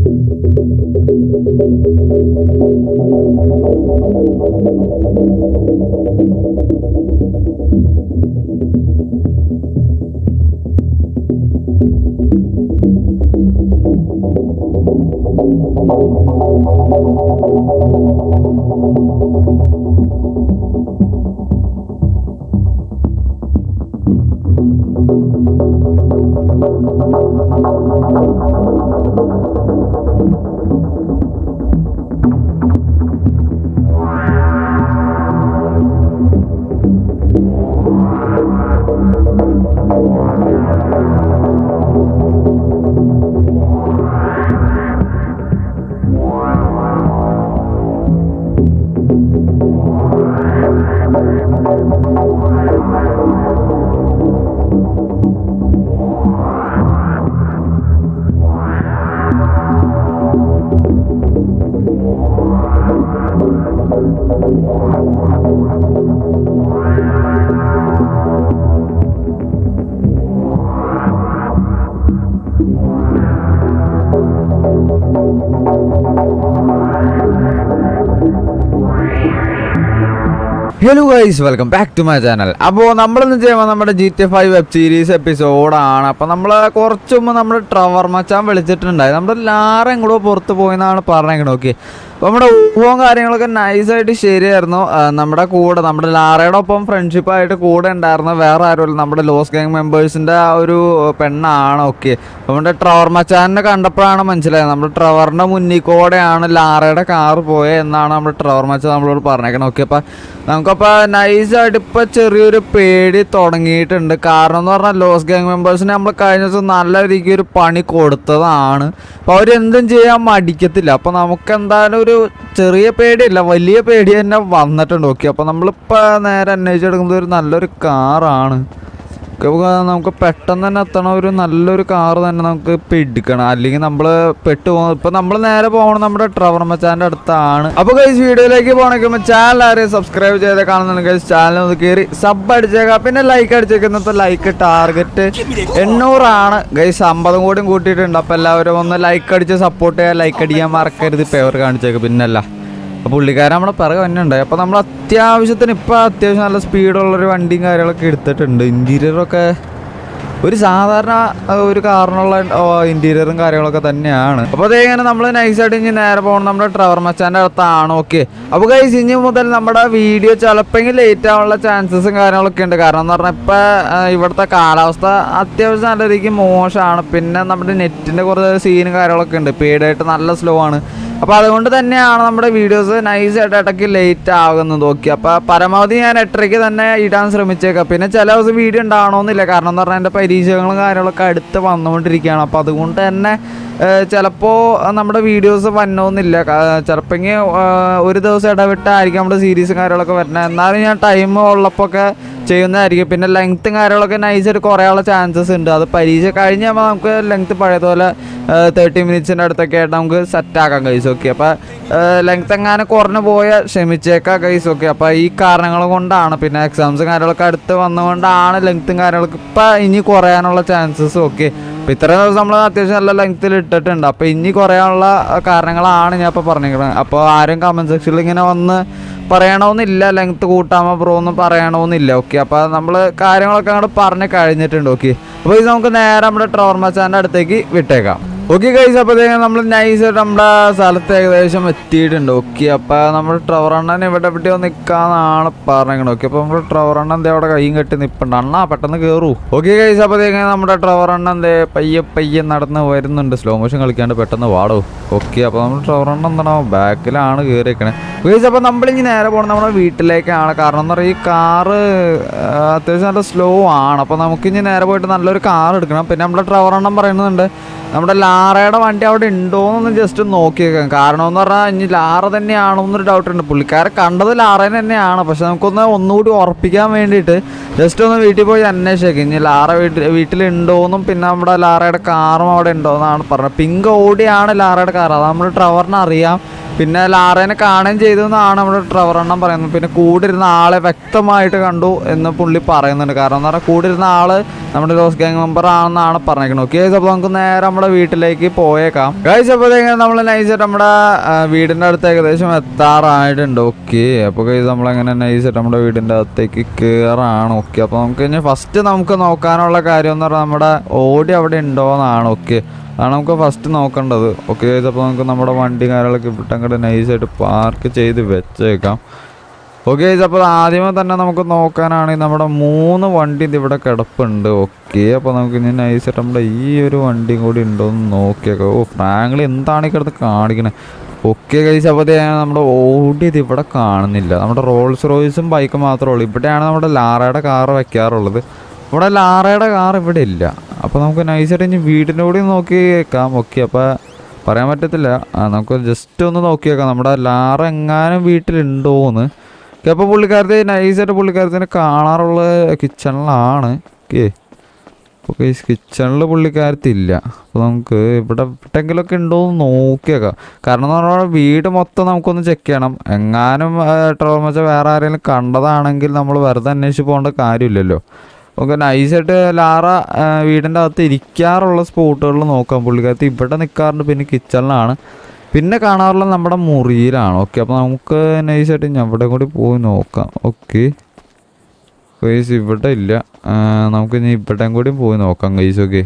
hello guys welcome back to my channel അപ്പോൾ നമ്മളിന്ന് ചെയ്യുമ്പോൾ നമ്മുടെ G T five web series എപ്പിസോഡാണ് അപ്പോൾ നമ്മൾ കുറച്ച് മുമ്പ് നമ്മൾ ട്രവർ മച്ചാൻ വിളിച്ചിട്ടുണ്ടായി നമ്മുടെ ലാറ എങ്ങോട്ടോ പുറത്ത് പോയെന്നാണ് പറഞ്ഞേക്കണത് ഓക്കെ അപ്പോൾ നമ്മുടെ ഊഹവും കാര്യങ്ങളൊക്കെ നൈസായിട്ട് ശരിയായിരുന്നു ആ, നമ്മുടെ കൂടെ നമ്മുടെ ലാറയുടെ ഒപ്പം ഫ്രണ്ട്ഷിപ്പായിട്ട് കൂടെ ഉണ്ടായിരുന്ന വേറെ ആരുമില്ല നമ്മുടെ ലോസ് ഗാങ് മെമ്പേഴ്സിൻ്റെ ആ ഒരു പെണ്ണാണ് ഓക്കെ അപ്പോൾ നമ്മുടെ ട്രവർ മച്ചാനെ കണ്ടപ്പോഴാണ് മനസ്സിലായത് നമ്മുടെ ട്രവറിൻ്റെ മുന്നിൽ കൂടെയാണ് ലാറയുടെ കാറ് പോയത് എന്നാണ് നമ്മുടെ ട്രവർ മച്ചാൻ നമ്മളോട് പറഞ്ഞേക്കണത് ഓക്കെ അപ്പോൾ നമുക്കപ്പോൾ നൈസായിട്ട് ഇപ്പോൾ ചെറിയൊരു പേടി തുടങ്ങിയിട്ടുണ്ട് കാരണം എന്ന് പറഞ്ഞാൽ ലോസ് ഗാങ് മെമ്പേഴ്സിന് നമ്മൾ കഴിഞ്ഞ ദിവസം നല്ല രീതിക്ക് ഒരു പണി കൊടുത്തതാണ് അപ്പോൾ അവരെന്തും ചെയ്യാൻ മടിക്കത്തില്ല അപ്പോൾ നമുക്ക് എന്തായാലും ഒരു ചെറിയ പേടിയില്ല വലിയ പേടി തന്നെ വന്നിട്ടുണ്ട് ഓക്കെ അപ്പോൾ നമ്മളിപ്പോൾ നേരെ അന്വേഷിച്ചെടുക്കുന്നത് ഒരു നല്ലൊരു കാറാണ് ഒക്കെ നമുക്ക് പെട്ടെന്ന് തന്നെ എത്തണ ഒരു നല്ലൊരു കാറ് തന്നെ നമുക്ക് ഇപ്പം എടുക്കണം അല്ലെങ്കിൽ നമ്മൾ പെട്ടു പോകും ഇപ്പം നമ്മൾ നേരെ പോകണം നമ്മുടെ ട്രവർ മച്ചാൻ്റെ അടുത്താണ് അപ്പോൾ ഗൈസ് വീഡിയോയിലേക്ക് പോകണമെങ്കിൽ ചാനൽ ആരെയും സബ്സ്ക്രൈബ് ചെയ്ത് കാണുന്നുണ്ട് ഗൈസ് ചാനൽ ഒന്ന് കയറി സബ് അടിച്ചേക്കാം പിന്നെ ലൈക്ക് അടിച്ചേക്കുന്നത്തെ ലൈക്ക് ടാർഗറ്റ് എണ്ണൂറാണ് ഗൈസ് അമ്പതും കൂടിയും കൂട്ടിയിട്ടുണ്ട് അപ്പോൾ എല്ലാവരും ഒന്ന് ലൈക്ക് അടിച്ച് സപ്പോർട്ട് ചെയ്യാൻ ലൈക്ക് അടിക്കാൻ മറക്കരുത് പേവർ കാണിച്ചേക്ക് പിന്നല്ല അപ്പോൾ പുള്ളിക്കാരൻ നമ്മളെ പിറകെ വന്നുണ്ടായി അപ്പോൾ നമ്മൾ അത്യാവശ്യത്തിന് ഇപ്പോൾ അത്യാവശ്യം നല്ല സ്പീഡുള്ളൊരു വണ്ടിയും കാര്യങ്ങളൊക്കെ എടുത്തിട്ടുണ്ട് ഇൻറ്റീരിയറൊക്കെ ഒരു സാധാരണ ആ, ഒരു കാറിനുള്ള ഇൻറ്റീരിയറും കാര്യങ്ങളൊക്കെ തന്നെയാണ് അപ്പോൾ അതേങ്ങനെ നമ്മൾ നൈസായിട്ട് ഇനി നേരെ പോകണം നമ്മുടെ ട്രവർ മച്ചാൻ്റെ അടുത്താണ് ഓക്കെ അപ്പോൾ കൈസ് ഇനി മുതൽ നമ്മുടെ വീഡിയോ ചിലപ്പോൾ ലേറ്റ് ആവാനുള്ള ചാൻസസും കാര്യങ്ങളൊക്കെ ഉണ്ട് കാരണം എന്ന് പറഞ്ഞാൽ ഇപ്പോൾ ഇവിടുത്തെ കാലാവസ്ഥ അത്യാവശ്യം നല്ല രീതിക്ക് മോശമാണ് പിന്നെ നമ്മുടെ നെറ്റിൻ്റെ കുറച്ച് സീനും കാര്യങ്ങളൊക്കെ ഉണ്ട് പേടായിട്ട് നല്ല സ്ലോ ആണ് അപ്പോൾ അതുകൊണ്ട് തന്നെയാണ് നമ്മുടെ വീഡിയോസ് നൈസായിട്ട് ഇടയ്ക്ക് ലേറ്റ് ആകുന്നത് ഓക്കെ അപ്പോൾ പരമാവധി ഞാൻ എട്ടരയ്ക്ക് തന്നെ ഇടാൻ ശ്രമിച്ചേക്കാം പിന്നെ ചില ദിവസം വീഡിയോ ഉണ്ടാവണമെന്നില്ല കാരണം എന്ന് പറഞ്ഞാൽ എൻ്റെ പരീക്ഷകളും കാര്യങ്ങളൊക്കെ അടുത്ത് വന്നുകൊണ്ടിരിക്കുകയാണ് അപ്പോൾ അതുകൊണ്ട് തന്നെ ചിലപ്പോൾ നമ്മുടെ വീഡിയോസ് വന്നോന്നില്ല ചിലപ്പോൾ ഒരു ദിവസം ഇടവിട്ടായിരിക്കും നമ്മുടെ സീരീസും കാര്യങ്ങളൊക്കെ വരുന്നത് എന്നാലും ഞാൻ ടൈം ഉള്ളപ്പോൾ ഒക്കെ ചെയ്യുന്നതായിരിക്കും പിന്നെ ലെങ്ത്തും കാര്യങ്ങളൊക്കെ നൈസായിട്ട് കുറയാനുള്ള ചാൻസസ് ഉണ്ട് അത് പരീക്ഷ കഴിഞ്ഞ് കഴിയുമ്പോൾ നമുക്ക് ലെങ്ത്ത് പഴയതുപോലെ തേർട്ടി മിനിറ്റ്സിൻ്റെ അടുത്തൊക്കെ ആയിട്ട് നമുക്ക് സെറ്റാക്കാം കൈസ് ഓക്കെ അപ്പോൾ ലെങ്ത്ത് എങ്ങാനും കുറഞ്ഞു പോയാൽ ക്ഷമിച്ചേക്കാം കൈസ് ഓക്കെ അപ്പോൾ ഈ കാരണങ്ങൾ കൊണ്ടാണ് പിന്നെ എക്സാംസും കാര്യങ്ങളൊക്കെ അടുത്ത് വന്നുകൊണ്ടാണ് ലെങ്ത്തും കാര്യങ്ങളൊക്കെ ഇപ്പം ഇനി കുറയാനുള്ള ചാൻസസ് ഓക്കെ അപ്പോൾ ഇത്രയും ദിവസം നമ്മൾ അത്യാവശ്യം നല്ല ലെങ്ത്തിൽ ഇട്ടിട്ടുണ്ട് അപ്പോൾ ഇനി കുറയാനുള്ള കാരണങ്ങളാണ് ഞാൻ ഇപ്പോൾ പറഞ്ഞിരിക്കുന്നത് അപ്പോൾ ആരും കമൻറ്റ് സെക്ഷനിൽ ഇങ്ങനെ വന്ന് പറയണമെന്നില്ല ലെങ്ത്ത് കൂട്ടാമോ ബ്രോ എന്ന് പറയണമെന്നില്ല ഓക്കെ അപ്പോൾ നമ്മൾ കാര്യങ്ങളൊക്കെ അങ്ങോട്ട് പറഞ്ഞ് കഴിഞ്ഞിട്ടുണ്ട് ഓക്കെ അപ്പോൾ ഇത് നമുക്ക് നേരെ നമ്മുടെ ട്രോർ മച്ചാൻ്റെ അടുത്തേക്ക് വിട്ടേക്കാം ഓക്കെ കൈസ് അപ്പോഴത്തേക്കും നമ്മൾ നൈസായിട്ട് നമ്മുടെ സ്ഥലത്ത് ഏകദേശം എത്തിയിട്ടുണ്ട് ഓക്കെ അപ്പോൾ നമ്മൾ ട്രവർ അണ്ണൻ ഇവിടെ എവിടെയോ നിൽക്കാന്നാണ് പറഞ്ഞത് ഓക്കെ അപ്പോൾ നമ്മുടെ ട്രവർ അണ്ണൻ എന്തേ അവിടെ കൈയും കെട്ടി നിൽപ്പുണ്ട് അണ്ണാ പെട്ടെന്ന് കയറൂ ഓക്കെ കൈസ് അപ്പോഴത്തേക്കും നമ്മുടെ ട്രവർ അണ്ണൻ എന്തേ പയ്യെ പയ്യെ നടന്ന് വരുന്നുണ്ട് സ്ലോ മോഷൻ കളിക്കാണ്ട് പെട്ടെന്ന് വാടോ ഓക്കെ അപ്പോൾ നമ്മൾ ട്രവർ അണ്ണൻ എന്താണോ ബാക്കിലാണ് കയറിയേക്കണേ ഗൈസ് അപ്പോൾ നമ്മളിങ്ങനെ നേരെ പോകണം നമ്മുടെ വീട്ടിലേക്കാണ് കാരണം എന്ന് പറയുക ഈ കാറ് അത്യാവശ്യം നല്ല സ്ലോ ആണ് അപ്പോൾ നമുക്കിനി നേരെ പോയിട്ട് നല്ലൊരു കാർ എടുക്കണം പിന്നെ നമ്മുടെ ട്രവർ എണ്ണം പറയുന്നുണ്ട് നമ്മുടെ ലാറയുടെ വണ്ടി അവിടെ ഉണ്ടോയെന്നൊന്ന് ജസ്റ്റ് നോക്കിയേക്കാം കാരണം എന്ന് പറഞ്ഞാൽ ഇനി ലാറ തന്നെയാണോ എന്നൊരു ഡൗട്ട് ഉണ്ട് പുള്ളിക്കാരെ കണ്ടത് ലാറേനെ തന്നെയാണ് പക്ഷെ നമുക്കൊന്ന് ഒന്നുകൂടി ഉറപ്പിക്കാൻ വേണ്ടിയിട്ട് ജസ്റ്റ് ഒന്ന് വീട്ടിൽ പോയി അന്വേഷിച്ചേക്കാം ഇനി ലാറ വീട്ടിൽ വീട്ടിലുണ്ടോയെന്നും പിന്നെ നമ്മുടെ ലാറയുടെ കാറും അവിടെ ഉണ്ടോയെന്നാണ് പറഞ്ഞത് പിങ്ക് ഓടിയാണ് ലാറയുടെ കാർ അത് നമ്മുടെ ട്രവറിന് അറിയാം പിന്നെ ലാറേനെ കാണുകയും ചെയ്തു എന്നാണ് നമ്മുടെ ട്രവർ എണ്ണം പറയുന്നത് പിന്നെ കൂടെ ഇരുന്ന ആളെ വ്യക്തമായിട്ട് കണ്ടു എന്ന് പുള്ളി പറയുന്നുണ്ട് കാരണം എന്ന് പറഞ്ഞാൽ കൂടെ ഇരുന്ന ആള് നമ്മുടെ ലോസ് ഗാങ് മെമ്പർ ആണെന്നാണ് പറഞ്ഞേക്കുന്നത് ഓക്കെ അപ്പോൾ നമുക്ക് നേരെ നമ്മുടെ വീട്ടിലേക്ക് പോയേക്കാം കഴിച്ചപ്പോഴത്തേക്കും നമ്മൾ നൈസായിട്ട് നമ്മുടെ ആ, വീടിൻ്റെ അടുത്ത് ഏകദേശം എത്താറായിട്ടുണ്ട് ഓക്കെ അപ്പോൾ കഴിച്ച് നമ്മളെങ്ങനെ നൈസായിട്ട് നമ്മുടെ വീടിൻ്റെ അകത്തേക്ക് കയറാണ് ഓക്കെ അപ്പോൾ നമുക്ക് ഇനി ഫസ്റ്റ് നമുക്ക് നോക്കാനുള്ള കാര്യം എന്ന് പറഞ്ഞാൽ നമ്മുടെ ഓടി അവിടെ ഉണ്ടോ എന്നാണ് ഓക്കെ അതാണ് നമുക്ക് ഫസ്റ്റ് നോക്കേണ്ടത് ഓക്കെ അപ്പോൾ നമുക്ക് നമ്മുടെ വണ്ടി കാര്യങ്ങളൊക്കെ ഇവിടെ അങ്ങോട്ട് നൈസായിട്ട് പാർക്ക് ചെയ്ത് വെച്ചേക്കാം ഓക്കെ അപ്പോൾ ആദ്യമേ തന്നെ നമുക്ക് നോക്കാനാണെങ്കിൽ നമ്മുടെ മൂന്ന് വണ്ടി ഇത് ഇവിടെ കിടപ്പുണ്ട് ഓക്കെ അപ്പോൾ നമുക്ക് ഇനി നൈസായിട്ട് നമ്മുടെ ഈ ഒരു വണ്ടിയും കൂടി ഉണ്ടോ എന്ന് നോക്കിയേക്കാം ഓ ഫ്രാങ്കിൾ എന്താണ് ഈ കിടന്ന് കാണിക്കണേ ഓക്കെ കഴിച്ച് അപ്പോൾ ദേ നമ്മുടെ ഓടിയത് ഇവിടെ കാണുന്നില്ല നമ്മുടെ റോൾസ് റോയ്സും ബൈക്കും മാത്രമേ ഉള്ളൂ ഇവിടെയാണ് നമ്മുടെ ലാറയുടെ കാറ് വെക്കാറുള്ളത് ഇവിടെ ലാറയുടെ കാർ ഇവിടെ ഇല്ല അപ്പോൾ നമുക്ക് നൈസായിട്ട് ഇനി വീടിൻ്റെ കൂടി നോക്കി വെക്കാം ഓക്കെ അപ്പോൾ പറയാൻ പറ്റത്തില്ല ആ, നമുക്ക് ജസ്റ്റ് ഒന്ന് നോക്കി വെക്കാം നമ്മുടെ ലാറ എങ്ങാനും വീട്ടിലുണ്ടോന്ന് ഓക്കെ അപ്പോൾ പുള്ളിക്കാരത്തെ നൈസായിട്ട് പുള്ളിക്കാരത്തിനെ കാണാറുള്ള കിച്ചണിലാണ് ഓക്കെ ഓക്കെ കിച്ചണിൽ പുള്ളിക്കാരത്തില്ല അപ്പോൾ നമുക്ക് ഇവിടെ എവിടെയെങ്കിലുമൊക്കെ ഉണ്ടോ എന്ന് നോക്കിയേക്കാം കാരണം എന്ന് പറഞ്ഞാൽ വീട് മൊത്തം നമുക്കൊന്ന് ചെക്ക് ചെയ്യണം എങ്ങാനും ട്രോൾ വെച്ചാൽ വേറെ ആരെങ്കിലും കണ്ടതാണെങ്കിൽ നമ്മൾ വെറുതെ അന്വേഷിച്ച് പോകേണ്ട കാര്യമില്ലല്ലോ ഓക്കെ നൈസായിട്ട് ലാറ ആ, വീടിൻ്റെ അകത്ത് ഇരിക്കാറുള്ള സ്പോട്ടുകളിൽ നോക്കാം പുള്ളിക്കാരത്ത് ഇവിടെ നിൽക്കാറുണ്ട് പിന്നെ കിച്ചണിലാണ് പിന്നെ കാണാറുള്ള നമ്മുടെ മുറിയിലാണ് ഓക്കെ അപ്പോൾ നമുക്ക് നൈസായിട്ട് ഇനി അവിടെ കൂടി പോയി നോക്കാം ഓക്കെ ഗൈസ് ഇവിടെ ഇല്ല ആ, നമുക്ക് ഇനി ഇവിടെയും കൂടി പോയി നോക്കാം ഗൈസ് ഓക്കെ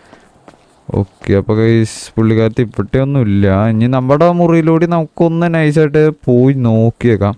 ഓക്കെ അപ്പോൾ ഗൈസ് പുള്ളിക്കാരത്ത് ഇവിടെ ഒന്നും ഇല്ല ഇനി നമ്മുടെ മുറിയിലൂടെ നമുക്കൊന്ന് നൈസായിട്ട് പോയി നോക്കിയേക്കാം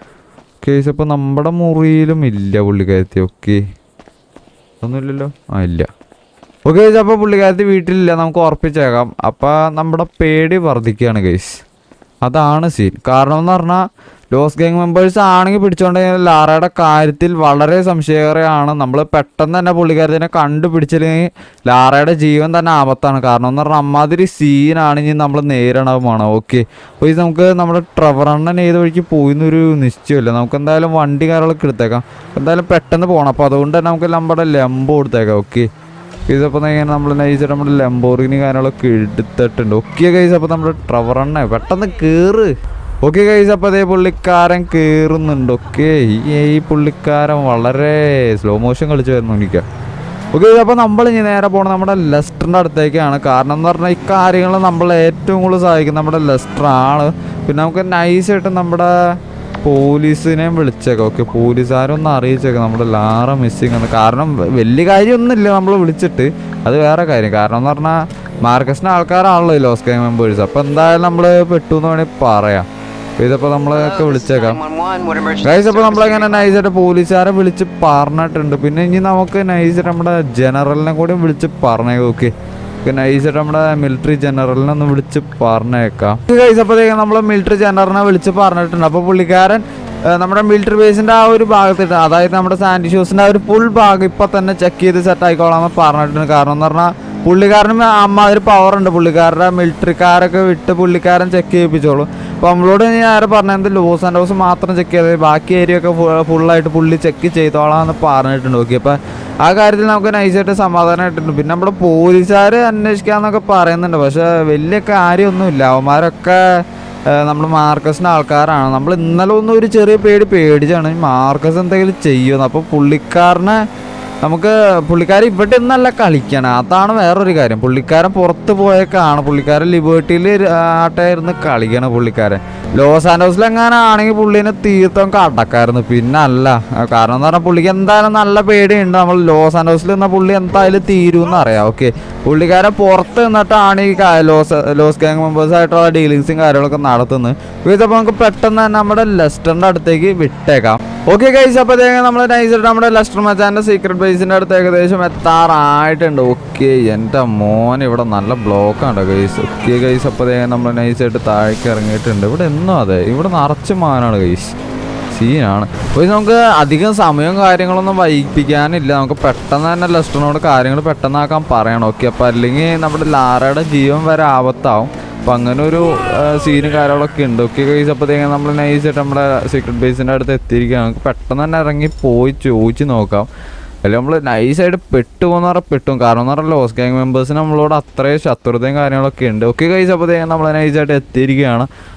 ഗൈസ് അപ്പോൾ നമ്മുടെ മുറിയിലും ഇല്ല പുള്ളിക്കാരത്തി ഓക്കെ ഒന്നുമില്ലല്ലോ ആ ഇല്ല ഓക്കെ ഗൈസ് അപ്പോൾ പുള്ളിക്കാരത്തി വീട്ടിലില്ല നമുക്ക് ഉറപ്പിച്ചേക്കാം അപ്പോൾ നമ്മുടെ പേടി വർദ്ധിക്കുകയാണ് ഗൈസ് അതാണ് സീൻ കാരണം എന്ന് പറഞ്ഞാൽ ലോസ് ഗാങ് മെമ്പേഴ്സ് ആണെങ്കിൽ പിടിച്ചോണ്ട് ലാറയുടെ കാര്യത്തിൽ വളരെ സംശയകരമാണ് നമ്മൾ പെട്ടെന്ന് തന്നെ പുള്ളിക്കാരത്തിനെ കണ്ടുപിടിച്ചില്ലെങ്കിൽ ലാറയുടെ ജീവൻ തന്നെ ആപത്താണ് കാരണം എന്ന് പറഞ്ഞാൽ അമ്മാതിരി സീനാണ് ഇനി നമ്മൾ നേരിടണമാണ് ഓക്കെ അപ്പോൾ ഇത് നമുക്ക് നമ്മുടെ ട്രവറണ്ണൻ ഏത് വഴിക്ക് പോയിന്നൊരു നിശ്ചയമില്ല നമുക്ക് എന്തായാലും വണ്ടി കാര്യങ്ങളൊക്കെ എടുത്തേക്കാം എന്തായാലും പെട്ടെന്ന് പോകണം അപ്പോൾ അതുകൊണ്ട് തന്നെ നമുക്ക് നമ്മുടെ ലെമ്പോ എടുത്തേക്കാം ഓക്കെ ഇതിപ്പോൾ ഇങ്ങനെ നമ്മൾ നയിച്ചിട്ട് നമ്മുടെ ലംബോറിനി കാര്യങ്ങളൊക്കെ എടുത്തിട്ടുണ്ട് ഓക്കെ കൈസ് അപ്പോൾ നമ്മുടെ ട്രവറണ്ണ പെട്ടെന്ന് കയറ് ഓക്കെ കൈസ് അപ്പോൾ അതേ പുള്ളിക്കാരൻ കയറുന്നുണ്ട് ഓക്കെ ഈ ഈ പുള്ളിക്കാരൻ വളരെ സ്ലോ മോഷൻ കളിച്ച് വരുന്നു എനിക്ക് ഓക്കെ അപ്പോൾ നമ്മൾ ഇനി നേരെ പോകണം നമ്മുടെ ലെസ്റ്ററിൻ്റെ അടുത്തേക്കാണ് കാരണം എന്ന് പറഞ്ഞാൽ ഇക്കാര്യങ്ങൾ നമ്മൾ ഏറ്റവും കൂടുതൽ സഹായിക്കുന്നത് നമ്മുടെ ലെസ്റ്റർ ആണ് പിന്നെ നമുക്ക് നൈസായിട്ട് നമ്മുടെ പോലീസിനെയും വിളിച്ചേക്കാം ഓക്കെ പോലീസുകാരൊന്ന് അറിയിച്ചേക്കാം നമ്മുടെ ലാറ മിസ്സിങ് എന്ന് കാരണം വ- വലിയ കാര്യമൊന്നുമില്ല നമ്മൾ വിളിച്ചിട്ട് അത് വേറെ കാര്യം കാരണം എന്ന് പറഞ്ഞാൽ മാർക്കസിൻ്റെ ആൾക്കാരാണല്ലോ ഈ ലോസ് ഗാങ് മെമ്പേഴ്സ് അപ്പോൾ എന്തായാലും നമ്മൾ പെട്ടു എന്ന് വേണമെങ്കിൽ പറയാം അപ്പോൾ ഇതിപ്പോൾ നമ്മളൊക്കെ വിളിച്ചേക്കാം ഗൈസ് അപ്പോൾ നമ്മളങ്ങനെ നൈസായിട്ട് പോലീസുകാരെ വിളിച്ച് പറഞ്ഞിട്ടുണ്ട് പിന്നെ ഇനി നമുക്ക് നൈസായിട്ട് നമ്മുടെ ജനറലിനെ കൂടി വിളിച്ച് പറഞ്ഞേക്കാം ഓക്കെ നൈസായിട്ട് നമ്മുടെ മിലിറ്ററി ജനറലിനെ ഒന്ന് വിളിച്ച് പറഞ്ഞേക്കാം ഗൈസ് അപ്പോഴത്തേക്കും നമ്മൾ മിലിറ്ററി ജനറലിനെ വിളിച്ച് പറഞ്ഞിട്ടുണ്ട് അപ്പോൾ പുള്ളിക്കാരൻ ആ, നമ്മുടെ മിലിറ്ററി ബേസിന്റെ ആ ഒരു ഭാഗത്തിട്ട് അതായത് നമ്മുടെ സാൻഡി ഷൂസിന്റെ ആ ഒരു ഫുൾ ഭാഗം ഇപ്പൊ തന്നെ ചെക്ക് ചെയ്ത് സെറ്റ് ആയിക്കോളാം എന്ന് പറഞ്ഞിട്ടുണ്ട് കാരണം എന്ന് പറഞ്ഞാൽ പുള്ളിക്കാരന് അമ്മാതിരി പവർ ഉണ്ട് പുള്ളിക്കാരുടെ മിലിറ്ററിക്കാരൊക്കെ വിട്ട് പുള്ളിക്കാരൻ ചെക്ക് ചെയ്യിപ്പിച്ചോളും അപ്പോൾ നമ്മളോട് ഞാൻ ആരെ പറഞ്ഞത് ലോസ് ആൻഡ് ഹൗസ് മാത്രം ചെക്ക് ചെയ്തത് ബാക്കി ഏരിയ ഒക്കെ ഫുള്ളായിട്ട് പുള്ളി ചെക്ക് ചെയ്തോളാം എന്ന് പറഞ്ഞിട്ടുണ്ട് ഓക്കെ അപ്പോൾ ആ കാര്യത്തിൽ നമുക്ക് നൈസായിട്ട് സമാധാനമായിട്ടുണ്ട് പിന്നെ നമ്മുടെ പോലീസുകാർ അന്വേഷിക്കാന്നൊക്കെ പറയുന്നുണ്ട് പക്ഷെ വലിയ കാര്യമൊന്നുമില്ല അവന്മാരൊക്കെ നമ്മൾ മാർക്കസിൻ്റെ ആൾക്കാരാണ് നമ്മൾ ഇന്നലെ ഒന്നും ഒരു ചെറിയ പേടി പേടിച്ചാണ് ഈ മാർക്കസ് എന്തെങ്കിലും ചെയ്യുമെന്ന് അപ്പോൾ പുള്ളിക്കാരനെ നമുക്ക് പുള്ളിക്കാരൻ ഇവിടെ നിന്നല്ല കളിക്കണം അതാണ് വേറൊരു കാര്യം പുള്ളിക്കാരൻ പുറത്ത് പോയേക്കാണ് പുള്ളിക്കാരൻ ലിബേർട്ടിയിൽ ആട്ടായിരുന്നു കളിക്കണം പുള്ളിക്കാരൻ ലോസ് ആൻഡോസിൽ എങ്ങനെ ആണെങ്കിൽ പുള്ളീനെ തീർത്ഥം കടക്കായിരുന്നു പിന്നെ അല്ല കാരണം എന്ന് പറഞ്ഞാൽ പുള്ളിക്ക് എന്തായാലും നല്ല പേടിയുണ്ട് നമ്മൾ ലോസ് ആൻഡോസിൽ നിന്ന പുള്ളി എന്തായാലും തീരുമെന്ന് അറിയാം ഓക്കെ പുള്ളിക്കാരൻ പുറത്ത് നിന്നിട്ടാണ് ഈ കാ- ലോസ് ലോസ് ഗാങ് മെമ്പേഴ്സ് ആയിട്ടുള്ള ഡീലിങ്സും കാര്യങ്ങളൊക്കെ നടത്തുന്നത് ഇതപ്പോൾ നമുക്ക് പെട്ടെന്ന് തന്നെ നമ്മുടെ ലെസ്റ്ററിൻ്റെ അടുത്തേക്ക് വിട്ടേക്കാം ഓക്കെ ഗൈസ് അപ്പോൾ നമ്മൾ നൈസായിട്ട് നമ്മുടെ ലെസ്റ്റർ മച്ചാൻ്റെ സീക്രട്ട് ബേസിൻ്റെ അടുത്ത് ഏകദേശം എത്താറായിട്ടുണ്ട് ഓക്കെ എൻ്റെ മോൻ ഇവിടെ നല്ല ബ്ലോക്കാണ് ഗൈസ് ഓക്കെ ഗൈസ് അപ്പോൾ നമ്മൾ നൈസായിട്ട് താഴേക്ക് ഇറങ്ങിയിട്ടുണ്ട് ഇവിടെ എന്നും അതെ ഇവിടെ നിറച്ച് മാനാണ് ഗൈസ് സീനാണ് അപ്പോൾ നമുക്ക് അധികം സമയവും കാര്യങ്ങളൊന്നും വൈകിപ്പിക്കാനില്ല നമുക്ക് പെട്ടെന്ന് തന്നെ ലെസ്റ്ററിനോട് കാര്യങ്ങൾ പെട്ടെന്നാക്കാൻ പറയണം ഓക്കെ അപ്പോൾ അല്ലെങ്കിൽ നമ്മുടെ ലാറയുടെ ജീവൻ വരെ ആപത്താവും അപ്പം അങ്ങനെ ഒരു സീനും കാര്യങ്ങളൊക്കെ ഉണ്ട് ഓക്കെ കേസ് അപ്പോഴത്തേക്കും നമ്മൾ നൈസായിട്ട് നമ്മുടെ സീക്രട്ട് ബേസിൻ്റെ അടുത്ത് എത്തിയിരിക്കുകയാണ് നമുക്ക് പെട്ടെന്ന് തന്നെ ഇറങ്ങി പോയി ചോദിച്ച് നോക്കാം അല്ലെങ്കിൽ നമ്മൾ നൈസായിട്ട് പെട്ടുപോകുന്ന പറഞ്ഞാൽ പെട്ടും കാരണം എന്ന് പറഞ്ഞാൽ ലോസ് ഗാങ് മെമ്പേഴ്സിന് നമ്മളോട് അത്രയും ശത്രുതയും കാര്യങ്ങളൊക്കെ ഉണ്ട് ഓക്കെ കൈസ് അപ്പോഴത്തേക്കും നമ്മൾ നൈസായിട്ട് എത്തിയിരിക്കുകയാണ്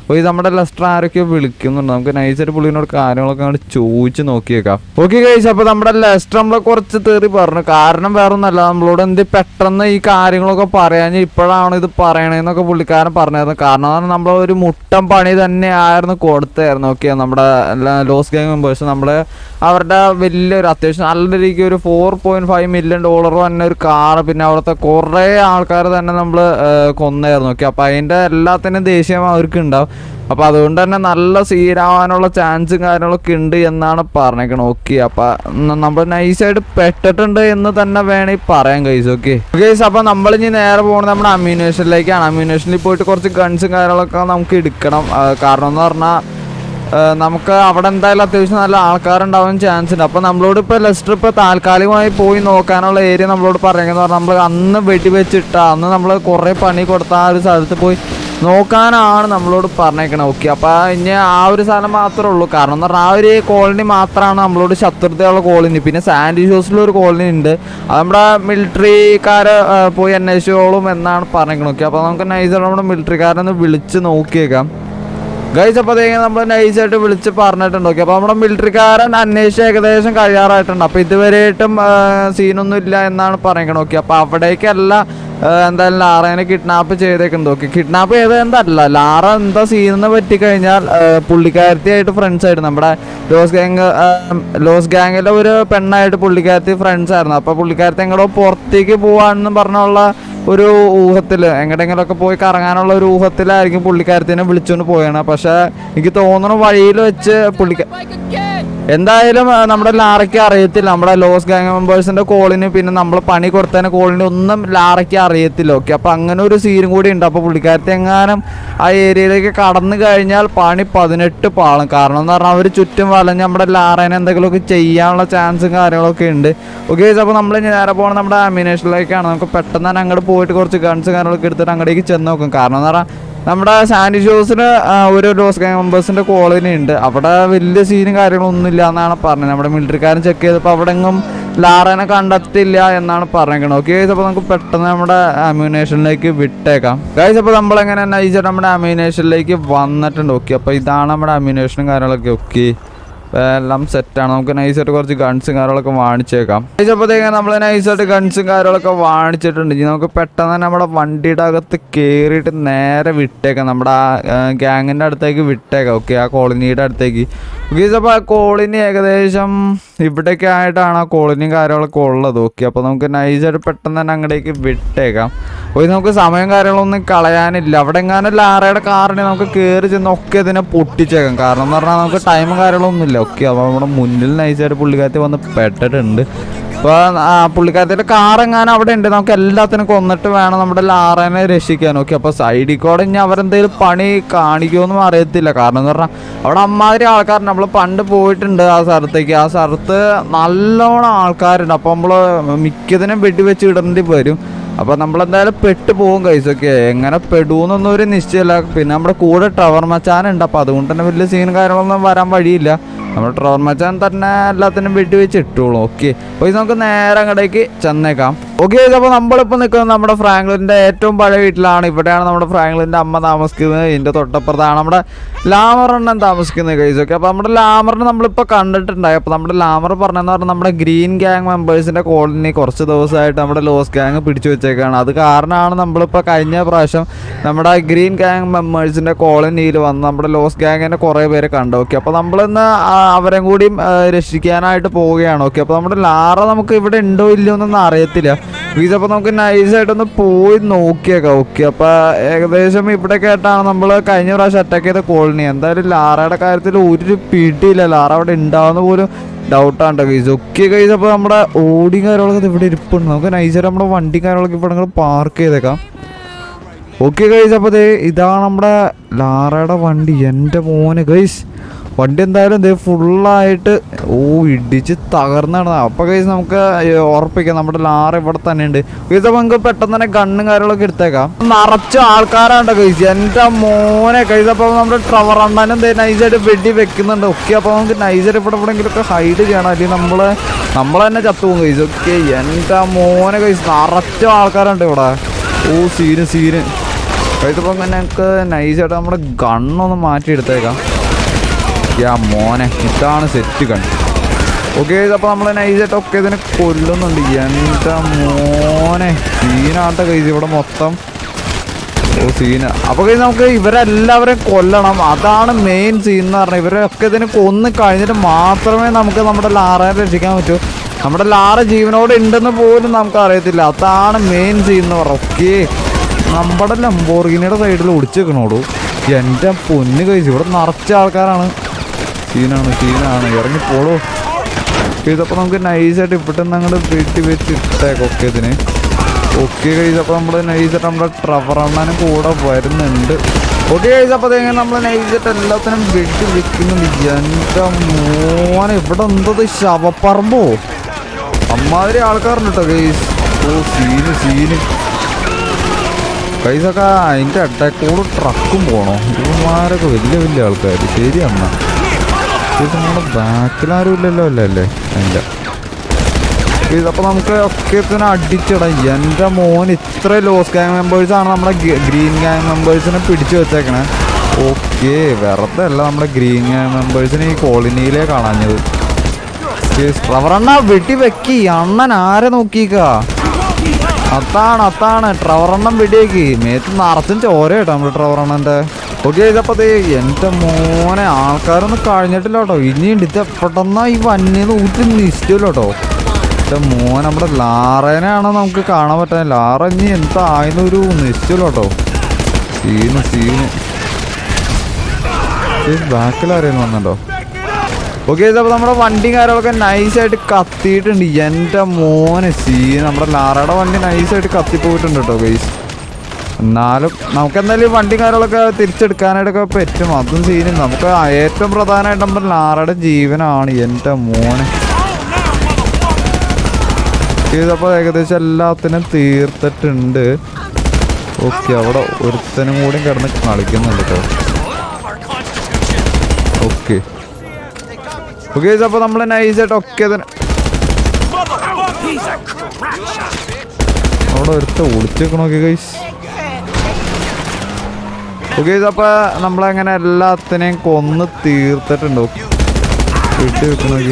അപ്പോൾ ഇത് നമ്മുടെ ലെസ്റ്റർ ആരൊക്കെയോ വിളിക്കുന്നുണ്ട് നമുക്ക് നൈസായിട്ട് പുള്ളിനോട് കാര്യങ്ങളൊക്കെ അങ്ങോട്ട് ചോദിച്ച് നോക്കിയേക്കാം ഓക്കെ കഴിച്ചു അപ്പോൾ നമ്മുടെ ലെസ്റ്റർ നമ്മളെ കുറച്ച് തെറി പറഞ്ഞു കാരണം വേറെ ഒന്നല്ല നമ്മളോട് എന്ത് പെട്ടെന്ന് ഈ കാര്യങ്ങളൊക്കെ പറയാൻ ഇപ്പോഴാണ് ഇത് പറയണേന്നൊക്കെ പുള്ളിക്കാരൻ പറഞ്ഞായിരുന്നു കാരണം എന്ന് പറഞ്ഞാൽ നമ്മൾ ഒരു മുട്ടം പണി തന്നെ ആയിരുന്നു കൊടുത്തായിരുന്നു ഓക്കെ നമ്മുടെ ല- ലോസ് ഗാങ് മെമ്പേഴ്സ് നമ്മൾ അവരുടെ വലിയൊരു അത്യാവശ്യം നല്ല രീതിക്ക് ഒരു four point five million dollar തന്നെ ഒരു കാർ പിന്നെ അവിടുത്തെ കുറേ ആൾക്കാർ തന്നെ നമ്മൾ കൊന്നായിരുന്നു ഓക്കെ അപ്പോൾ അതിൻ്റെ എല്ലാത്തിനും ദേഷ്യം അവർക്ക് ഉണ്ടാവും അപ്പോൾ അതുകൊണ്ട് തന്നെ നല്ല സീനാവാനുള്ള ചാൻസും കാര്യങ്ങളൊക്കെ ഉണ്ട് എന്നാണ് പറഞ്ഞേക്കണത് ഓക്കെ അപ്പോൾ നമ്മൾ നൈസായിട്ട് പെട്ടിട്ടുണ്ട് എന്ന് തന്നെ വേണമെങ്കിൽ പറയാൻ കഴിച്ചു ഓക്കെ ഗൈസ് അപ്പോൾ നമ്മൾ ഇനി നേരെ പോകുന്നത് നമ്മുടെ അമ്യൂണേഷനിലേക്കാണ് അമ്യൂണേഷനിൽ പോയിട്ട് കുറച്ച് ഗൺസും കാര്യങ്ങളൊക്കെ നമുക്ക് എടുക്കണം ആ, കാരണം എന്ന് പറഞ്ഞാൽ ഏഹ് നമുക്ക് അവിടെ എന്തായാലും അത്യാവശ്യം നല്ല ആൾക്കാരുണ്ടാവാൻ ചാൻസ് ഉണ്ട് അപ്പോൾ നമ്മളോട് ഇപ്പോൾ ലെസ്റ്റർ ഇപ്പോൾ താൽക്കാലികമായി പോയി നോക്കാനുള്ള ഏരിയ നമ്മളോട് പറയുന്നത് പറഞ്ഞാൽ നമ്മൾ അന്ന് വെടിവെച്ചിട്ട അന്ന് നമ്മൾ കുറേ പണി കൊടുത്ത ആ ഒരു സ്ഥലത്ത് പോയി നോക്കാനാണ് നമ്മളോട് പറഞ്ഞേക്കണത് ഓക്കെ അപ്പോൾ ഇനി ആ ഒരു സ്ഥലം മാത്രമേ ഉള്ളൂ കാരണം എന്ന് പറഞ്ഞാൽ ആ ഒരു കോളനി മാത്രമാണ് നമ്മളോട് ശത്രുതയുള്ള കോളനി പിന്നെ സാൻഡി ഷോസിലൊരു കോളനി ഉണ്ട് അത് നമ്മുടെ മിലിറ്ററിക്കാർ പോയി അന്വേഷിച്ചോളും എന്നാണ് പറഞ്ഞേക്കണത് ഓക്കെ അപ്പോൾ നമുക്ക് നൈസായിട്ട് നമ്മുടെ മിലിറ്ററിക്കാരെ ഒന്ന് വിളിച്ച് നോക്കിയേക്കാം ഗൈസ് അപ്പോൾ അതേ നമ്മൾ നൈസായിട്ട് വിളിച്ച് പറഞ്ഞിട്ടുണ്ട് ഓക്കെ അപ്പോൾ നമ്മുടെ മിലിറ്ററിക്കാരൻ അന്വേഷിച്ച് ഏകദേശം കഴിയാറായിട്ടുണ്ട് അപ്പോൾ ഇതുവരെയായിട്ടും സീനൊന്നും ഇല്ല എന്നാണ് പറയുന്നത് ഓക്കെ അപ്പോൾ അവിടേക്കല്ല ആ, എന്തായാലും ലാറേനെ കിഡ്നാപ്പ് ചെയ്തേക്കുന്നത് ഓക്കെ കിഡ്നാപ്പ് ചെയ്തത് എന്തല്ല ലാറ എന്താ സീനെന്ന് പറ്റിക്കഴിഞ്ഞാൽ ആ, പുള്ളിക്കാരത്തിയായിട്ട് ഫ്രണ്ട്സ് ആയിട്ട് നമ്മുടെ ലോസ് ഗാങ് ലോസ് ഗാങ്ങിലെ ഒരു പെണ്ണായിട്ട് പുള്ളിക്കാരത്തി ഫ്രണ്ട്സ് ആയിരുന്നു അപ്പോൾ പുള്ളിക്കാരത്തി എങ്ങോട്ടോ പുറത്തേക്ക് പോവാണെന്ന് പറഞ്ഞുള്ള ഒരു ഊഹത്തിൽ എങ്ങടെങ്കിലൊക്കെ പോയി കറങ്ങാനുള്ള ഒരു ഊഹത്തിലായിരിക്കും പുള്ളിക്കാരത്തിനെ വിളിച്ചുകൊണ്ട് പോയാണ് പക്ഷെ എനിക്ക് തോന്നുന്നു വഴിയിൽ വെച്ച് പുള്ളിക്ക എന്തായാലും ആ, നമ്മുടെ ലാറയ്ക്ക് അറിയത്തില്ല നമ്മുടെ ലോസ് ഗാങ് മെമ്പേഴ്സിന്റെ കോളിന് പിന്നെ നമ്മൾ പണി കൊടുത്തതിന് കോളിന് ഒന്നും ലാറയ്ക്ക് അറിയത്തില്ല ഓക്കെ അപ്പൊ അങ്ങനെ ഒരു സീനും കൂടി ഉണ്ട് അപ്പൊ പുള്ളിക്കാരത്തി എങ്ങാനും ആ ഏരിയയിലേക്ക് കടന്നു കഴിഞ്ഞാൽ പണി പതിനെട്ട് പാളും കാരണം എന്ന് പറഞ്ഞാൽ അവർ ചുറ്റും വലഞ്ഞ് നമ്മുടെ ലാറേനെ എന്തെങ്കിലുമൊക്കെ ചെയ്യാനുള്ള ചാൻസും കാര്യങ്ങളൊക്കെ ഉണ്ട് ഓക്കെ അപ്പോൾ നമ്മൾ ഇനി നേരെ പോകണം നമ്മുടെ അമിനേഷനിലേക്കാണ് നമുക്ക് പെട്ടെന്ന് തന്നെ അങ്ങോട്ട് പോയിട്ട് കുറച്ച് ഗൺസ് കാര്യങ്ങളൊക്കെ എടുത്തിട്ട് അങ്ങോട്ടേക്ക് ചെന്ന് നോക്കും കാരണം എന്ന് പറഞ്ഞാൽ നമ്മുടെ സാൻഡി ഷോസിന് ഒരു ലോസ് ഗാങ് മെമ്പേഴ്സിന്റെ കോളനി ഉണ്ട് അവിടെ വലിയ സീനും കാര്യങ്ങളൊന്നും ഇല്ല എന്നാണ് പറഞ്ഞത് നമ്മുടെ മിലിറ്ററിക്കാരൻ ചെക്ക് ചെയ്തപ്പോൾ അവിടെ എങ്ങും ലാറേനെ കണ്ടെത്തില്ല എന്നാണ് പറഞ്ഞേക്കണത് ഓക്കെ അപ്പോൾ നമുക്ക് പെട്ടെന്ന് നമ്മുടെ അമ്യൂണേഷനിലേക്ക് വിട്ടേക്കാം ഗൈസ് അപ്പോൾ നമ്മളെങ്ങനെ നയിച്ചിട്ട് നമ്മുടെ അമ്യൂണേഷനിലേക്ക് വന്നിട്ടുണ്ട് ഓക്കെ അപ്പോൾ ഇതാണ് നമ്മുടെ അമ്യൂണേഷനും കാര്യങ്ങളൊക്കെ ഓക്കെ എല്ലാം സെറ്റാണ് നമുക്ക് നൈസായിട്ട് കുറച്ച് ഗൺസും കാര്യങ്ങളൊക്കെ വാങ്ങിച്ചേക്കാം കഴിച്ചപ്പോഴത്തേക്കും നമ്മൾ നൈസായിട്ട് ഗൺസും കാര്യങ്ങളൊക്കെ വാങ്ങിച്ചിട്ടുണ്ട് ഇനി നമുക്ക് പെട്ടെന്ന് തന്നെ നമ്മുടെ വണ്ടിയുടെ അകത്ത് കയറിയിട്ട് നേരെ വിട്ടേക്കാം നമ്മുടെ ആ ഗ്യാങ്ങിൻ്റെ അടുത്തേക്ക് വിട്ടേക്കാം ഓക്കെ ആ കോളനിയുടെ അടുത്തേക്ക് ഓക്കെ അപ്പോൾ ആ കോളനി ഏകദേശം ഇവിടേക്ക് ആയിട്ടാണ് ആ കോളനിയും കാര്യങ്ങളൊക്കെ ഉള്ളത് ഓക്കെ അപ്പോൾ നമുക്ക് നൈസായിട്ട് പെട്ടെന്ന് തന്നെ അങ്ങോട്ടേക്ക് വിട്ടേക്കാം പോയി നമുക്ക് സമയം കാര്യങ്ങളൊന്നും കളയാനില്ല അവിടെ എങ്ങാനും ലാറയുടെ കാറിനെ നമുക്ക് കയറി ചെന്ന് ഒക്കെ ഇതിനെ പൊട്ടിച്ചേക്കാം കാരണം എന്ന് പറഞ്ഞാൽ നമുക്ക് ടൈമും കാര്യങ്ങളൊന്നും ഇല്ല ഓക്കെ അപ്പോൾ നമ്മുടെ മുന്നിൽ നൈസായിട്ട് പുള്ളിക്കാരത്തി വന്ന് പെട്ടിട്ടുണ്ട് അപ്പോൾ ആ പുള്ളിക്കാരത്തിൻ്റെ കാർ എങ്ങാനും അവിടെ ഉണ്ട് നമുക്ക് എല്ലാത്തിനും കൊന്നിട്ട് വേണം നമ്മുടെ ലാറേനെ രക്ഷിക്കാൻ ഓക്കെ അപ്പോൾ സൈഡിൽ കൂടെ ഇനി അവരെന്തെങ്കിലും പണി കാണിക്കുമെന്നും അറിയത്തില്ല കാരണം എന്ന് പറഞ്ഞാൽ അവിടെ അമ്മാതിരി ആൾക്കാർ നമ്മൾ പണ്ട് പോയിട്ടുണ്ട് ആ സ്ഥലത്തേക്ക് ആ സ്ഥലത്ത് നല്ലോണം ആൾക്കാരുണ്ട് അപ്പോൾ നമ്മൾ മിക്കതിനും വെടിവെച്ച് ഇടേണ്ടി വരും അപ്പോൾ നമ്മളെന്തായാലും പെട്ട് പോകും കൈസൊക്കെ എങ്ങനെ പെടുമെന്നൊന്നും ഒരു നിശ്ചയമില്ല പിന്നെ നമ്മുടെ കൂടെ ടവർ മച്ചാനുണ്ട് അപ്പോൾ അതുകൊണ്ട് തന്നെ വലിയ സീൻ കാര്യങ്ങളൊന്നും വരാൻ വഴിയില്ല നമ്മുടെ ട്രോർ മച്ചാൻ തന്നെ എല്ലാത്തിനും വെട്ടി വെച്ച് ഇട്ടോളും ഓക്കെ അപ്പോൾ ഇത് നമുക്ക് നേരെ അങ്ങോട്ടേക്ക് ചെന്നേക്കാം ഓക്കെ അപ്പോൾ നമ്മളിപ്പോൾ നിൽക്കുന്നത് നമ്മുടെ ഫ്രാങ്ക്ലിൻ്റെ ഏറ്റവും പഴയ വീട്ടിലാണ് ഇവിടെയാണ് നമ്മുടെ ഫ്രാങ്ക്ലിൻ്റെ അമ്മ താമസിക്കുന്നത് ഇതിൻ്റെ തൊട്ടപ്പുറത്താണ് നമ്മുടെ ലാമറണ്ണൻ താമസിക്കുന്നത് കൈസ് ഓക്കെ അപ്പോൾ നമ്മുടെ ലാമറിനെ നമ്മളിപ്പോൾ കണ്ടിട്ടുണ്ടായി അപ്പോൾ നമ്മുടെ ലാമർ പറഞ്ഞതെന്ന് പറഞ്ഞാൽ നമ്മുടെ ഗ്രീൻ ഗ്യാങ് മെമ്പേഴ്സിൻ്റെ കോളനി കുറച്ച് ദിവസമായിട്ട് നമ്മുടെ ലോസ് ഗ്യാങ് പിടിച്ചു വെച്ചേക്കാണ് അത് കാരണമാണ് നമ്മളിപ്പോൾ കഴിഞ്ഞ പ്രാവശ്യം നമ്മുടെ ഗ്രീൻ ഗ്യാങ് മെമ്പേഴ്സിൻ്റെ കോളനിയിൽ വന്ന് നമ്മുടെ ലോസ് ഗ്യാങ്ങിൻ്റെ കുറേ പേരെ കണ്ടു ഓക്കെ അപ്പോൾ നമ്മളിന്ന് ആ, അവരെയും കൂടിയും ആ, രക്ഷിക്കാനായിട്ട് പോവുകയാണ് ഓക്കെ അപ്പോൾ നമ്മുടെ ലാറ നമുക്ക് ഇവിടെ ഉണ്ടോ ഇല്ലയോ എന്നൊന്നും അറിയത്തില്ല പ്ലീസ് അപ്പോൾ നമുക്ക് നൈസായിട്ടൊന്ന് പോയി നോക്കിയേക്കാം ഓക്കെ അപ്പോൾ ഏകദേശം ഇവിടെ കേട്ടാണ് നമ്മൾ കഴിഞ്ഞ പ്രാവശ്യം അറ്റാക്ക് ചെയ്ത കോളനി എന്തായാലും ലാറയുടെ കാര്യത്തിൽ ഒരു പിടിയില്ല ലാറ അവിടെ ഉണ്ടാവുന്ന പോലും ഡൗട്ടാണ് കൈസ് ഒക്കെ കൈസ് അപ്പോൾ നമ്മുടെ ഓടി കാര്യങ്ങളൊക്കെ ഇവിടെ ഇരിപ്പുണ്ട് നമുക്ക് നൈസായിട്ട് നമ്മുടെ വണ്ടി കാര്യങ്ങളൊക്കെ ഇവിടെ പാർക്ക് ചെയ്തേക്കാം ഓക്കെ ഗൈസ് അപ്പോൾ ദേ ഇതാണ് നമ്മുടെ ലാറയുടെ വണ്ടി എൻ്റെ മോനെ ഗൈസ് വണ്ടി എന്തായാലും ദേ ഫുള്ളായിട്ട് ഓ ഇടിച്ച് തകർന്നാണ് അപ്പോൾ ഗൈസ് നമുക്ക് ഉറപ്പിക്കാം നമ്മുടെ ലാറ ഇവിടെ തന്നെ ഉണ്ട് ഗൈസ് അപ്പോൾ നമുക്ക് പെട്ടെന്ന് തന്നെ ഗണ്ണും കാര്യങ്ങളൊക്കെ എടുത്തേക്കാം നിറച്ച ആൾക്കാരാണ് ഗൈസ് എൻ്റെ മോനെ ഗൈസ് അപ്പോൾ നമ്മുടെ ട്രവർ അണ്ണാനും ദേ നൈസായിട്ട് വെടി വെക്കുന്നുണ്ട് ഓക്കെ അപ്പോൾ നമുക്ക് നൈസായിട്ട് ഇവിടെ എവിടെയെങ്കിലുമൊക്കെ ഹൈഡ് ചെയ്യണം അല്ലെങ്കിൽ നമ്മൾ നമ്മൾ തന്നെ ചത്തുപോകും ഗൈസ് ഓക്കെ എൻ്റെ മോനെ ഗൈസ് നിറച്ച ആൾക്കാരുണ്ട് ഇവിടെ ഓ സീന് സീന് ഇതിപ്പോൾ അങ്ങനെ ഞങ്ങൾക്ക് നൈസായിട്ട് നമ്മുടെ ഗണ്ണൊന്ന് മാറ്റി എടുത്തേക്കാം യാ മോനെ ഇതാണ് സെറ്റ് ഗൺ ഓക്കെ അപ്പോൾ നമ്മൾ നൈസായിട്ട് ഒക്കെ ഇതിനെ കൊല്ലുന്നുണ്ട് എന്താ മോനെ സീനാട്ട കഴിച്ച് ഇവിടെ മൊത്തം ഓ സീന് അപ്പോൾ കഴിച്ച് നമുക്ക് ഇവരെല്ലാവരെയും കൊല്ലണം അതാണ് മെയിൻ സീൻ എന്ന് പറഞ്ഞാൽ ഇവരൊക്കെ ഇതിനെ കൊന്ന് കഴിഞ്ഞിട്ട് മാത്രമേ നമുക്ക് നമ്മുടെ ലാറയെ രക്ഷിക്കാൻ പറ്റൂ നമ്മുടെ ലാറ ജീവനോടെ ഉണ്ടെന്ന് പോലും നമുക്ക് അറിയത്തില്ല അതാണ് മെയിൻ സീൻ എന്ന് പറഞ്ഞാൽ ഓക്കെ നമ്മുടെ ലംബോർഗിനിയുടെ സൈഡിൽ ഒടിച്ചേക്കണോളൂ എൻ്റെ പൊന്ന് കഴിച്ച് ഇവിടെ നിറച്ച ആൾക്കാരാണ് സീനാണ് സീനാണ് ഇറങ്ങിപ്പോളൂ ഇതപ്പോൾ നമുക്ക് നൈസായിട്ട് ഇവിടെ നിന്ന് അങ്ങോട്ട് വെട്ടി വെച്ച് ഇട്ടേക്കാം ഒക്കെ ഇതിന് ഓക്കെ കഴിച്ച് അപ്പോൾ നമ്മൾ നൈസായിട്ട് നമ്മുടെ ട്രവർ അണ്ണാനും കൂടെ വരുന്നുണ്ട് ഓക്കെ കഴിച്ച് അപ്പോൾ അതെങ്ങനെ നമ്മൾ നൈസായിട്ട് എല്ലാത്തിനും വെട്ടി വെക്കുന്നുണ്ട് എൻ്റെ മോനെ ഇവിടെ എന്തത് ശവപ്പറമ്പോ അമ്മാതിരി ആൾക്കാരുണ്ട് കേട്ടോ ഗൈസ് ഓ സീന് സീന് കൈസൊക്കെ അതിൻ്റെ അട്ടക്കൂടെ ട്രക്കും പോണോ ഇവന്മാരൊക്കെ വലിയ വലിയ ആൾക്കാർ ശരി അമ്മ ഇത് നമ്മുടെ ബാക്കിലാരും ഇല്ലല്ലോ അല്ലേ അല്ലേ എൻ്റെ ഇതപ്പോൾ നമുക്ക് ഒക്കെ തന്നെ അടിച്ചിടാം എൻ്റെ മോൻ ഇത്ര ലോസ് ഗാങ് മെമ്പേഴ്സാണ് നമ്മുടെ ഗ്രീൻ ഗാങ് മെമ്പേഴ്സിനെ പിടിച്ചു വെച്ചേക്കണേ ഓക്കെ വെറുതെ അല്ല നമ്മുടെ ഗ്രീൻ ഗാങ് മെമ്പേഴ്സിനെ ഈ കോളനിയിലേ കാണാഞ്ഞത് ട്രവറണ്ണ വെട്ടി വെക്കി അണ്ണൻ ആരെ നോക്കിക്കാ അതാണ് അതാണ് ട്രവറെണ്ണം വെടിയേക്ക് മേത്ത് നിറച്ചും ചോര കേട്ടോ നമ്മുടെ ട്രവറണ്ണൻ്റെ ഓക്കെ ഇതപ്പോ ദേ എൻ്റെ മോനെ ആൾക്കാരൊന്നും കഴിഞ്ഞിട്ടില്ല കേട്ടോ ഇനിയുണ്ട് ഇത് എപ്പോഴെന്നാ ഈ വന്യത് ഊറ്റി നിശ്ചയില്ല കേട്ടോ എൻ്റെ മോൻ നമ്മുടെ ലാറേനെയാണോ നമുക്ക് കാണാൻ പറ്റാൻ ലാറ ഇനി എന്തായെന്നൊരു നിശ്ചയില്ല കേട്ടോ സീന് സീന് ബാക്കിൽ ആരെയും വന്നുണ്ടോ ഓക്കെ അപ്പോൾ നമ്മുടെ വണ്ടി കാര്യങ്ങളൊക്കെ നൈസായിട്ട് കത്തിയിട്ടുണ്ട് എൻ്റെ മോനെ സീൻ നമ്മുടെ ലാറയുടെ വണ്ടി നൈസായിട്ട് കത്തിപ്പോയിട്ടുണ്ട് കേട്ടോ ഗൈസ് എന്നാലും നമുക്ക് എന്തായാലും ഈ വണ്ടി കാര്യങ്ങളൊക്കെ തിരിച്ചെടുക്കാനായിട്ടൊക്കെ പറ്റും അതും സീനും നമുക്ക് ഏറ്റവും പ്രധാനമായിട്ട് നമ്മുടെ ലാറയുടെ ജീവനാണ് എൻ്റെ മോനെ ചെയ്തപ്പോൾ ഏകദേശം എല്ലാത്തിനും തീർത്തിട്ടുണ്ട് ഓക്കെ അവിടെ ഒരുത്തനും കൂടി കിടന്ന് കളിക്കുന്നുണ്ട് കേട്ടോ ഓക്കെ ഓക്കെ അപ്പോൾ നമ്മൾ നൈസായിട്ട് ഒക്കെ തന്നെ അവിടെ ഒരുത്ത ഒളിച്ചേക്ക് നോക്കി ഗൈസ് ഓക്കെ അപ്പോൾ നമ്മളങ്ങനെ എല്ലാത്തിനെയും കൊന്ന് തീർത്തിട്ടുണ്ട് വിട്ട് വെക്ക് നോക്കി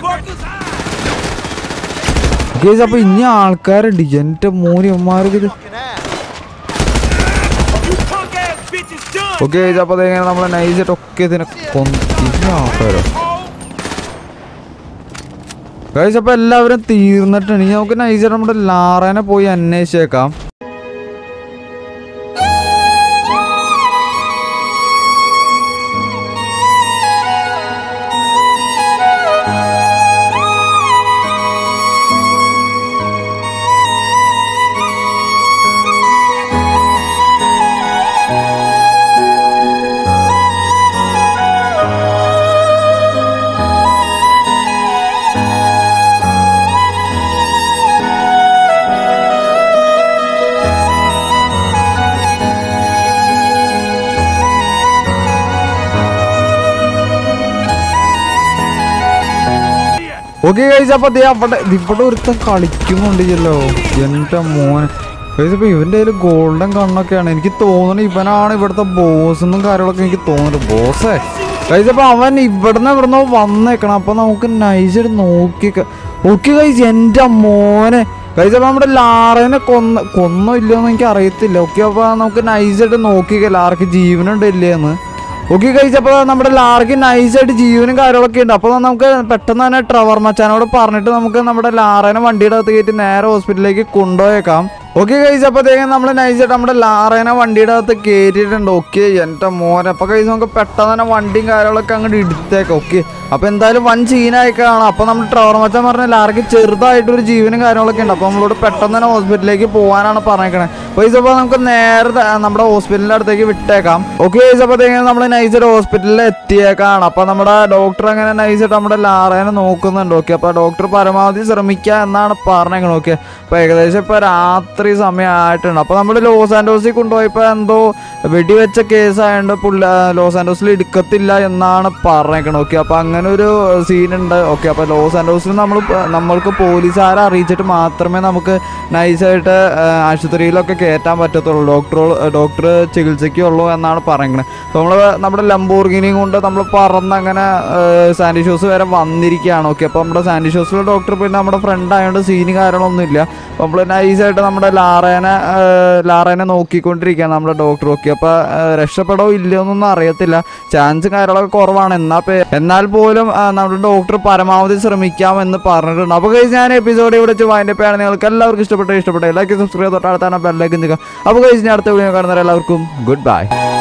ഗൈസ് അപ്പോൾ ഇനി ആൾക്കാരുണ്ട് എൻ്റെ മൂനിയന്മാർക്ക് ഇത് ഓക്കെ അപ്പോൾ അതെങ്ങനെ നമ്മൾ നൈസായിട്ട് ഒക്കെ ഇതിനെ കൊന്ന് ഇനി ആൾക്കാരോ ഗൈസ് അപ്പോൾ എല്ലാവരും തീർന്നിട്ടുണ്ട് ഇനി നമുക്ക് നൈസായിട്ട് നമ്മുടെ ലാറേനെ പോയി അന്വേഷിച്ചേക്കാം ഓക്കെ കഴിച്ച അപ്പൊ ദേ അവിടെ ഇവിടെ ഒരുത്തൻ കളിക്കുന്നുണ്ട് ചെല്ലോ എന്റെ മോൻ കഴിച്ചപ്പോ ഇവന്റെ കയ്യിൽ ഗോൾഡൻ കണ്ണൊക്കെയാണ് എനിക്ക് തോന്നുന്നു ഇവനാണ് ഇവിടുത്തെ ബോസ് എന്നും കാര്യങ്ങളൊക്കെ എനിക്ക് തോന്നുന്നു ബോസേ കഴിച്ചപ്പോ അവൻ ഇവിടുന്ന് ഇവിടുന്ന് വന്നേക്കണം അപ്പൊ നമുക്ക് നൈസായിട്ട് നോക്കി ഓക്കെ കഴിച്ച് എന്റെ മോനെ കഴിച്ചപ്പോ നമ്മുടെ ലാറേനെ കൊന്ന കൊന്നോ ഇല്ലയോന്ന് എനിക്ക് അറിയത്തില്ല ഓക്കെ അപ്പൊ നമുക്ക് നൈസായിട്ട് നോക്കിക്ക ലാർക്ക് ജീവനുണ്ട് ഇല്ലേന്ന് ഓക്കെ കഴിച്ചപ്പോൾ നമ്മുടെ ലാർക്ക് നൈസായിട്ട് ജീവനും കാര്യങ്ങളൊക്കെ ഉണ്ട് അപ്പോൾ നമുക്ക് പെട്ടെന്ന് തന്നെ ട്രവർ മച്ചാനോട് പറഞ്ഞിട്ട് നമുക്ക് നമ്മുടെ ലാറേനെ വണ്ടിയുടെ അകത്ത് കയറ്റി നേരെ ഹോസ്പിറ്റലിലേക്ക് കൊണ്ടുപോയേക്കാം ഓക്കെ കഴിച്ചപ്പോഴത്തേക്കും നമ്മൾ നൈസായിട്ട് നമ്മുടെ ലാറേനെ വണ്ടിയുടെ അകത്ത് കയറ്റിയിട്ടുണ്ട് ഓക്കെ എൻ്റെ മോനെ അപ്പോൾ കഴിച്ച് നമുക്ക് പെട്ടെന്ന് തന്നെ വണ്ടിയും കാര്യങ്ങളൊക്കെ അങ്ങോട്ട് എടുത്തേക്കാം ഓക്കെ അപ്പോൾ എന്തായാലും വൻ സീനായിക്കാണ് അപ്പോൾ നമ്മൾ ട്രവർ മച്ചാൻ പറഞ്ഞ ലാർക്ക് ചെറുതായിട്ടൊരു ജീവനും കാര്യങ്ങളൊക്കെ ഉണ്ട് അപ്പോൾ നമ്മളോട് പെട്ടെന്ന് തന്നെ ഹോസ്പിറ്റലിലേക്ക് പോകാനാണ് പറഞ്ഞേക്കണേ അപ്പോൾ ഇപ്പോൾ നമുക്ക് നേരെ ത- നമ്മുടെ ഹോസ്പിറ്റലിൻ്റെ അടുത്തേക്ക് വിട്ടേക്കാം ഓക്കെ അപ്പോൾ നമ്മൾ നൈസായിട്ട് ഹോസ്പിറ്റലിൽ എത്തിയേക്കാണ് അപ്പോൾ നമ്മുടെ ഡോക്ടർ അങ്ങനെ നൈസായിട്ട് നമ്മുടെ ലാറേനെ നോക്കുന്നുണ്ട് ഓക്കെ അപ്പോൾ ഡോക്ടർ പരമാവധി ശ്രമിക്കുക എന്നാണ് പറഞ്ഞേക്കണത് ഓക്കെ അപ്പോൾ ഏകദേശം ഇപ്പോൾ രാത്രി രാത്രി സമയമായിട്ടുണ്ട് അപ്പോൾ നമ്മൾ ലോസ് ആൻഡോസിൽ കൊണ്ടുപോയപ്പോൾ എന്തോ വെടിവെച്ച കേസായതുകൊണ്ട് പുള്ള ലോസ് ആൻഡോസിൽ എടുക്കത്തില്ല എന്നാണ് പറഞ്ഞേക്കണത് ഓക്കെ അപ്പോൾ അങ്ങനെ ഒരു സീനുണ്ട് ഓക്കെ അപ്പോൾ ലോസ് ആൻഡോസിൽ നമ്മൾ നമ്മൾക്ക് പോലീസുകാരെ അറിയിച്ചിട്ട് മാത്രമേ നമുക്ക് നൈസായിട്ട് ആശുപത്രിയിലൊക്കെ കയറ്റാൻ പറ്റത്തുള്ളൂ ഡോക്ടർ ഡോക്ടർ ചികിത്സയ്ക്ക് ഉള്ളൂ എന്നാണ് പറയുന്നത് അപ്പോൾ നമ്മൾ നമ്മുടെ ലംബോർഗിനിയും കൊണ്ട് നമ്മൾ പറന്നങ്ങനെ സാൻഡി ഷോസ് വരെ വന്നിരിക്കുകയാണ് ഓക്കെ അപ്പോൾ നമ്മുടെ സാൻഡി ഷോസിലെ ഡോക്ടർ പിന്നെ നമ്മുടെ ഫ്രണ്ട് ആയതുകൊണ്ട് സീന് കാര്യങ്ങളൊന്നുമില്ല അപ്പോൾ നമ്മൾ നൈസായിട്ട് നമ്മുടെ ലാറേനെ ഏഹ്, ലാറേനെ നോക്കിക്കൊണ്ടിരിക്കുകയാണ് നമ്മുടെ ഡോക്ടർ ഓക്കെ അപ്പോൾ രക്ഷപ്പെടോ ഇല്ലയോ എന്നൊന്നും അറിയത്തില്ല ചാൻസ് കാര്യങ്ങളൊക്കെ കുറവാണ് എന്നാൽ പേ- എന്നാൽ പോലും ആ, നമ്മുടെ ഡോക്ടർ പരമാവധി ശ്രമിക്കാമെന്ന് പറഞ്ഞിട്ടുണ്ട് അപ്പോൾ കഴിച്ച് ഞാൻ എപ്പിസോഡ് ഇവിടെ വെച്ച് വൈൻഡ് അപ്പ് ആണ് നിങ്ങൾക്ക് എല്ലാവർക്കും ഇഷ്ടപ്പെട്ട ഇഷ്ടപ്പെട്ട ലൈക്ക് സബ്സ്ക്രൈബ് തൊട്ടടുത്താണ് ബെല്ലൈക്കൻ ചെയ്യുക അപ്പോൾ കഴിച്ച് ഞാൻ അടുത്ത വീഡിയോ കാണുന്നവരെ എല്ലാവർക്കും ഗുഡ് ബൈ